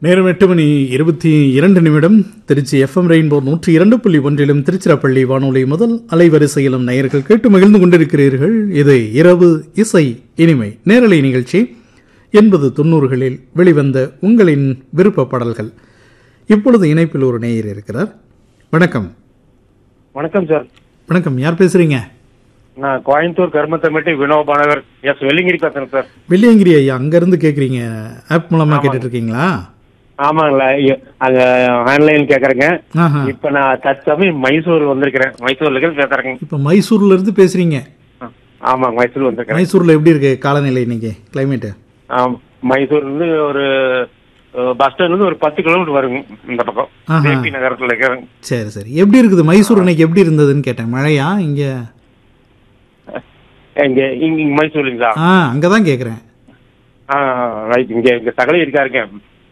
நேரம் எட்டு மணி இருபத்தி இரண்டு நிமிடம் திருச்சி எஃப்எம் ரெயின்போ நூற்றி இரண்டு புள்ளி ஒன்றிலும் திருச்சிராப்பள்ளி வானொலி முதல் அலைவரிசையிலும் நேயர்கள் கேட்டு மகிழ்ந்து கொண்டிருக்கிறீர்கள் இது இரவு இசை இனிமை நேரலை நிகழ்ச்சி எண்பது தொண்ணூறுகளில் வெளிவந்த உங்களின் விருப்ப பாடல்கள் இப்பொழுது இணைப்பில் ஒரு நேயர் இருக்கிறார் வணக்கம் வணக்கம் சார் வணக்கம் யார் பேசுறீங்க நான் கோயம்புத்தூர் கருமத்தம்பட்டி வினோபா நகர் எஸ் வெள்ளிங்கிரி பேசுறேன் சார் வெள்ளியங்கிரி ஐயா அங்கிருந்து கேட்குறீங்க ஆப் மூலமா கேட்டுட்டு இருக்கீங்களா ஆமாங்களா ஐயோ, அங்க ஆன்லைன் கேக்குறேங்க ஆஹா இப்ப நான் தற்சமயம் மைசூர் வந்திருக்கிறேன் மைசூர்ல இருந்து பேசுறேங்க இப்போ மைசூர்ல இருந்து பேசுறீங்க ஆ, ஆமாங்க மைசூர் வந்திருக்கிறேன் மைசூர்ல எப்படி இருக்கு காலநிலை இன்னைக்கு கிளைமேட் ஆம், மைசூர்ல இருந்து ஒரு பஸ் ஸ்டாண்ட்ல இருந்து ஒரு பத்து கிலோமீட்டர் வருங்க இந்த பக்கம் ஆஹா. ஜேபி நகரத்துல இருக்கிறேங்க சரி சரி எப்படி இருக்குது மைசூர் இன்னைக்கு எப்படி இருந்ததுன்னு கேட்டேன் மழையா இங்க இங்க இங்க இங்க மைசூர்லீங்களா ஆ அங்கதான் கேக்குறேன் ஆ ரைட் இங்க இங்க சகலை இருக்காருங்க